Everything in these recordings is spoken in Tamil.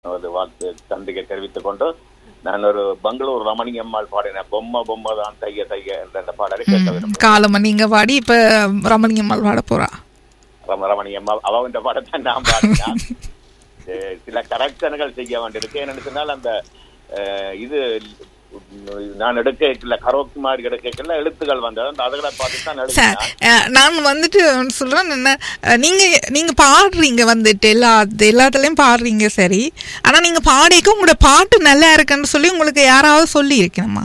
ஒரு வாழ்த்து தந்தையை தெரிவித்துக் கொண்டு நான் ஒரு பெங்களூர் ரமணி அம்மாள் பாடின பொம்மை பொம்மை தான் தைய தைய என்ற அந்த பாடலை கேட்க விரும்புகிறேன் காலமா நீங்க பாடி இப்ப ரமணியம்மாள் பாட போறா ரம- ரமணி அம்மா அவ இந்த படத்தை நான் பாடினா அஹ் சில கரெக்ஷன்கள் செய்ய வேண்டியிருக்கு என்னன்னு சொன்னால் அந்த அஹ், இது உம், நான் எடுக்கல கரோக்கி மாதிரி எடுக்கல எழுத்துக்கள் வந்தது அந்த அதுகளை பார்த்து தான் சார் எடுத்தேன் அஹ், நான் வந்துட்டு சொல்றேன் என்ன அஹ், நீங்க நீங்க பாடுறீங்க வந்துட்டு எல்லா எல்லாத்துலயும் பாடுறீங்க சரி ஆனா நீங்க பாடிக்க உங்களோட பாட்டு நல்லா இருக்குன்னு சொல்லி உங்களுக்கு யாராவது சொல்லி இருக்கணுமா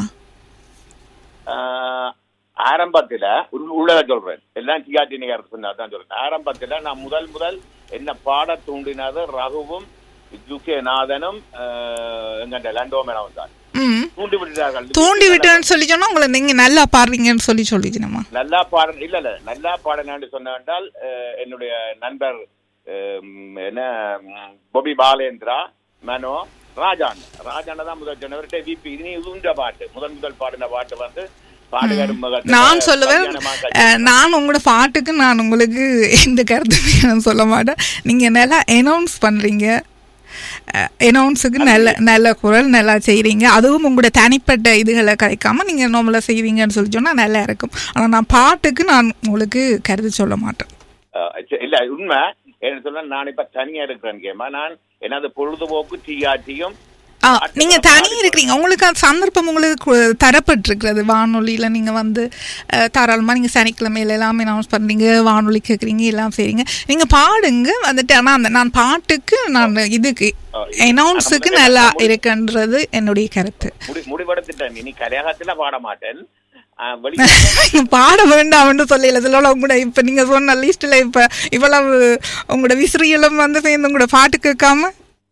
ஆஹ் ஆரம்பத்துல உள்- உள்ளத சொல்றேன் எல்லாம் டிஆர்டி நிகர் சொன்னா தான் சொல்றேன் ஆரம்பத்துல நான் முதல் முதல் என்ன பாட தூண்டினது ரகுவும் ஜுகே நாதனும் ஆஹ் எங்கண்ட லண்டோ மேனவும் தான் ம் தூண்டி விட்டுட்டார்கள் தூண்டி விட்டேன்னு சொல்லி சொன்னா உங்களை நீங்க நல்லா பாடுறீங்கன்னு சொல்லி சொல்லிக்கணுமா நல்லா பாட இல்ல இல்ல நல்லா பாடினான்னு சொன்னால் என்னுடைய நண்பர் ஆஹ் என்ன ம், பொபி பாலேந்திரா மனோ ராஜான் ராஜான் தான் முதல் சொன்னவர்கிட்ட விபி இது நீ உண்ட பாட்டு முதல் முதல் பாடின பாட்டு வந்து பாடுகாரும் மகத்துல நான் சொல்லுவேன் கல்யாணமா அஹ், நான் உங்களோட பாட்டுக்கு நான் உங்களுக்கு எந்த கருத்துமே நான் சொல்ல மாட்டேன் நீங்க நல்லா அனௌன்ஸ் பண்றீங்க அனௌன்ஸுக்கு நல்ல நல்ல குரல் நல்லா செய்றீங்க அதுவும் உங்களோட தனிப்பட்ட இதுகளை கிடைக்காம நீங்க நார்மலா செய்வீங்கன்னு சொல்லி சொன்னா நல்லா இருக்கும் ஆனா நான் பாட்டுக்கு நான் உங்களுக்கு கருத்து சொல்ல மாட்டேன் அஹ் சரி, இல்ல உண்மை என்ன சொன்னா நான் இப்ப தனியா இருக்கிறேன் கேமா நான் எனது பொழுதுபோக்கு டிஆர்டியும் ஆ நீங்க தனியா இருக்கிறீங்க உங்களுக்கு அந்த சந்தர்ப்பம் உங்களுக்கு கு- தரப்பட்டிருக்கிறது வானொலியில நீங்க வந்து அஹ், தாராளமா நீங்க சனிக்கிழமையில எல்லாம் அனௌன்ஸ் பண்றீங்க வானொலி கேட்குறீங்க எல்லாம் செய்றீங்க நீங்க பாடுங்க வந்துட்டு ஆனா அந்த நான் பாட்டுக்கு நான் இதுக்கு அனௌன்ஸுக்கு நல்லா இருக்குன்றது என்னுடைய கருத்து முடி முடிவெடுத்துட்டேன் இனி கலையகத்துல பாட மாட்டேன் அஹ் வெளி பாட வேண்டாம்னு சொல்லல சில உங்களோட இப்ப நீங்க சொன்ன லிஸ்ட்ல இப்ப இவ்வளவு உங்களோட விசிறியெல்லாம் வந்து சேர்ந்து உங்களோட பாட்டு கேட்காம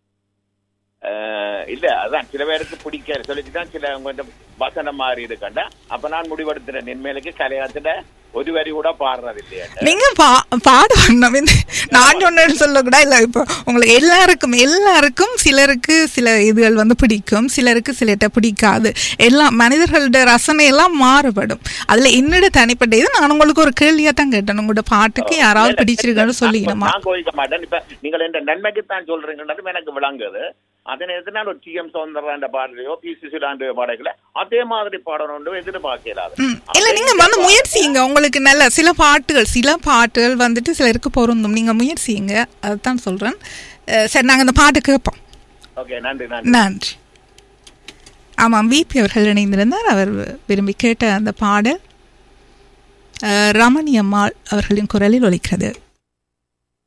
அஹ் இல்ல அதான் சில பேருக்கு பிடிக்க சொல்லிட்டு தான் சில கொஞ்சம் வசனம் மாறி இருக்கண்டா அப்ப நான் முடிவெடுத்துட்டேன் இனிமேலுக்கு கலையகத்துல ஒரு வரி கூட பாடுறது இல்லையா நீங்க பா பாட வேண்டாம் இந்த- நான் சொன்னேன்னு சொல்லக்கூடா இல்ல இப்போ உங்களுக்கு எல்லாருக்கும் எல்லாருக்கும் சிலருக்கு சில இதுகள் வந்து பிடிக்கும் சிலருக்கு சிலர்கிட்ட பிடிக்காது எல்லாம் மனிதர்களோட ரசனை எல்லாம் மாறுபடும் அதுல என்னோட தனிப்பட்ட இது நான் உங்களுக்கு ஒரு கேள்வியா தான் கேட்டேன் உங்களோட பாட்டுக்கு யாராவது பிடிச்சிருக்கான்னு சொல்லிக்கணுமா நான் கோவிக்க மாட்டேன் இப்ப நீங்கள் என்ற நன்மைக்கு தான் சொல்றீங்கன்றது எனக்கு விளங்குது அதே நேரத்தில் நான் ஒரு டிஎம் சௌந்தரராண்ட பாடலையோ பி சி சுலாண்டு பாடல அதே மாதிரி பாடணும் எதிர்பார்க்கலாது ம். இல்ல நீங்க வந்து முயற்சிங்க உங்களுக்கு நல்ல சில பாட்டுகள் சில பாட்டுகள் வந்துட்டு சிலருக்கு பொருந்தும் நீங்க முயற்சிங்க அதுதான் சொல்றேன் அஹ் சரி நாங்க அந்த பாட்டு கேட்போம் ஓகே நன்றி நன்றி நன்றி ஆமாம் விபி அவர்கள் இணைந்திருந்தார் அவர் விரும்பி கேட்ட அந்த பாடல் அஹ், ரமணி அம்மாள் அவர்களின் குரலில் ஒலிக்கிறது